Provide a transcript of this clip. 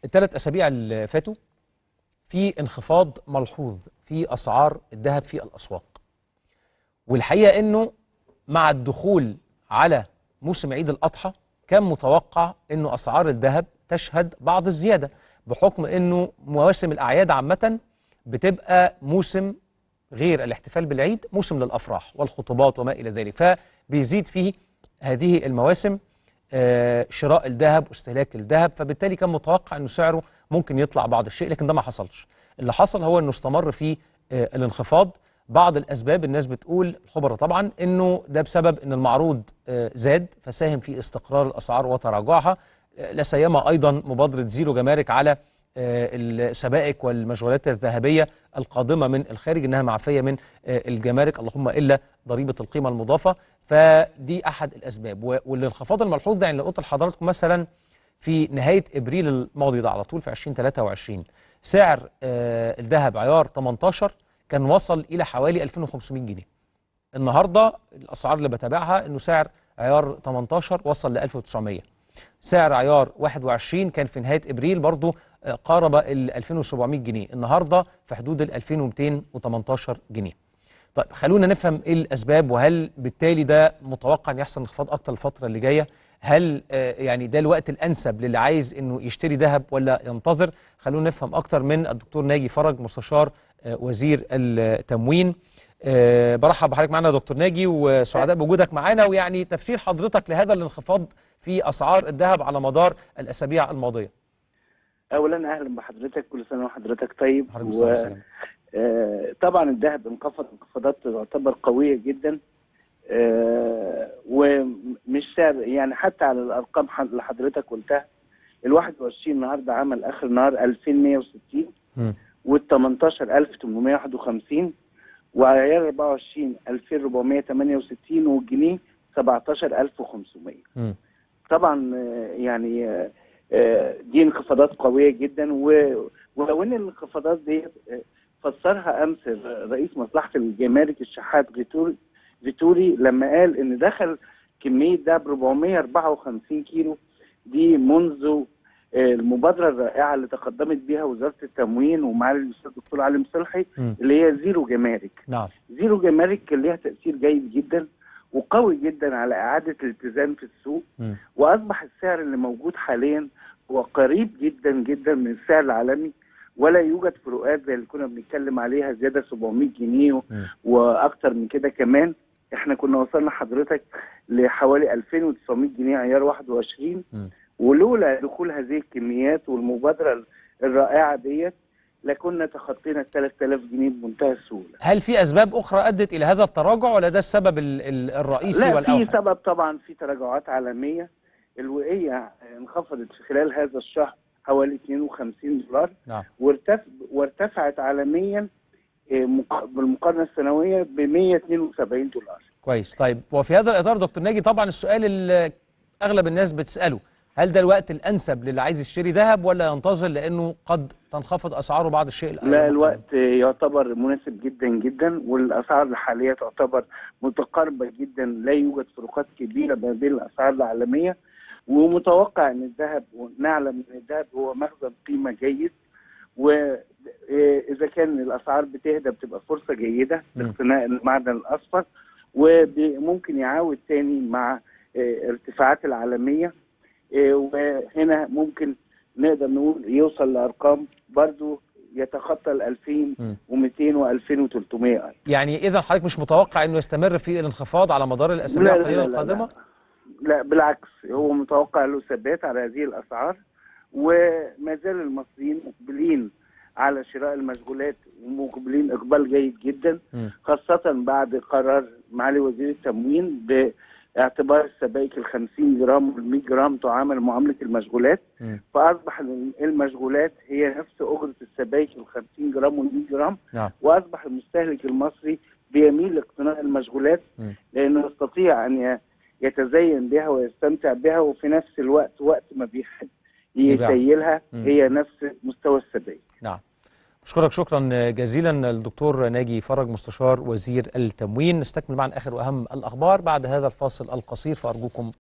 الثلاث اسابيع اللي فاتوا في انخفاض ملحوظ في اسعار الذهب في الاسواق والحقيقه انه مع الدخول على موسم عيد الاضحى كان متوقع انه اسعار الذهب تشهد بعض الزياده بحكم انه مواسم الاعياد عامه بتبقى موسم غير الاحتفال بالعيد موسم للافراح والخطوبات وما الى ذلك فبيزيد فيه هذه المواسم آه، شراء الذهب واستهلاك الذهب فبالتالي كان متوقع انه سعره ممكن يطلع بعض الشيء لكن ده ما حصلش اللي حصل هو انه استمر فيه آه، الانخفاض بعض الاسباب الناس بتقول الخبراء طبعا انه ده بسبب ان المعروض آه، زاد فساهم في استقرار الاسعار وتراجعها آه، لا سيما ايضا مبادره زيرو جمارك على آه، السبائك والمشغولات الذهبيه القادمه من الخارج انها معفيه من آه، الجمارك اللهم الا ضريبه القيمه المضافه فدي احد الاسباب و- والانخفاض الملحوظ ده يعني لو قلت لحضراتكم مثلا في نهايه ابريل الماضي ده على طول في 2023 سعر آه، الذهب عيار 18 كان وصل الى حوالي 2500 جنيه النهارده الاسعار اللي بتابعها انه سعر عيار 18 وصل ل 1900 سعر عيار 21 كان في نهايه ابريل برضه آه، قارب ال 2700 جنيه النهارده في حدود ال 2218 جنيه طيب خلونا نفهم ايه الاسباب وهل بالتالي ده متوقع ان يحصل انخفاض اكتر الفتره اللي جايه هل آه، يعني ده الوقت الانسب للي عايز انه يشتري ذهب ولا ينتظر خلونا نفهم اكتر من الدكتور ناجي فرج مستشار آه، وزير التموين آه، برحب بحضرتك معانا يا دكتور ناجي وسعداء بوجودك معانا ويعني تفسير حضرتك لهذا الانخفاض في اسعار الذهب على مدار الاسابيع الماضيه اولا اهلا بحضرتك كل سنه وحضرتك طيب حضرتك بالصحة والسلامة. آه، طبعا الذهب انخفض انخفاضات تعتبر قويه جدا آه، ومش سعر يعني حتى على الارقام ح- اللي حضرتك قلتها ال 21 النهارده عمل اخر نهار 2160 مم. وال 18 1851 وعيار 24 2468 والجنيه 17500 مم. طبعا آه، يعني آه، آه، دي انخفاضات قويه جدا و- ولو ان الانخفاضات دي آه، فسرها امس رئيس مصلحه الجمارك الشحات فيتوري فيتوري لما قال ان دخل كميه دهب 454 كيلو دي منذ آه، المبادره الرائعه اللي تقدمت بها وزاره التموين ومعالي الاستاذ الدكتور علي صلحي مم. اللي هي زيرو جمارك نعم زيرو جمارك كان ليها تاثير جيد جدا وقوي جدا على اعاده الالتزام في السوق مم. واصبح السعر اللي موجود حاليا هو قريب جدا جدا من السعر العالمي ولا يوجد فروقات زي اللي كنا بنتكلم عليها زياده 700 جنيه مم. واكتر من كده كمان احنا كنا وصلنا حضرتك لحوالي 2900 جنيه عيار 21 مم. ولولا دخول هذه الكميات والمبادره الرائعه ديت لكنا تخطينا ال 3000 جنيه بمنتهى السهوله هل في اسباب اخرى ادت الى هذا التراجع ولا ده السبب ال- ال- الرئيسي لا في والاوحد سبب طبعا في تراجعات عالميه الوقيه انخفضت في خلال هذا الشهر حوالي 52 دولار نعم وارتف... وارتفعت عالميا آه، مق- بالمقارنه السنويه ب 172 دولار كويس طيب وفي هذا الاطار دكتور ناجي طبعا السؤال اللي اغلب الناس بتساله هل ده الوقت الانسب للي عايز يشتري ذهب ولا ينتظر لانه قد تنخفض اسعاره بعد الشيء الأقل لا مقدما؟ الوقت يعتبر مناسب جدا جدا والاسعار الحاليه تعتبر متقاربه جدا لا يوجد فروقات كبيره ما بين الاسعار العالميه ومتوقع ان الذهب ونعلم ان الذهب هو مخزن قيمه جيد واذا كان الاسعار بتهدى بتبقى فرصه جيده مم. لاقتناء المعدن الاصفر وممكن يعاود تاني مع آه، ارتفاعات العالميه آه، وهنا ممكن نقدر نقول يوصل لارقام برضو يتخطى ال 2200 و 2300 يعني اذا حضرتك مش متوقع انه يستمر في الانخفاض على مدار الاسابيع القليله القادمه لا بالعكس هو متوقع له ثبات على هذه الاسعار وما زال المصريين مقبلين على شراء المشغولات ومقبلين اقبال جيد جدا مم. خاصه بعد قرار معالي وزير التموين باعتبار السبائك ال 50 جرام وال 100 جرام تعامل معامله المشغولات مم. فاصبح المشغولات هي نفس اجره السبائك ال 50 جرام وال 100 جرام نعم واصبح المستهلك المصري بيميل لاقتناء المشغولات مم. لانه يستطيع ان ي- يتزين بها ويستمتع بها وفي نفس الوقت وقت ما بيحب يبيعها. يسيلها مم. هي نفس مستوى السبائك نعم بشكرك شكرا جزيلا الدكتور ناجي فرج مستشار وزير التموين نستكمل معا اخر واهم الاخبار بعد هذا الفاصل القصير فارجوكم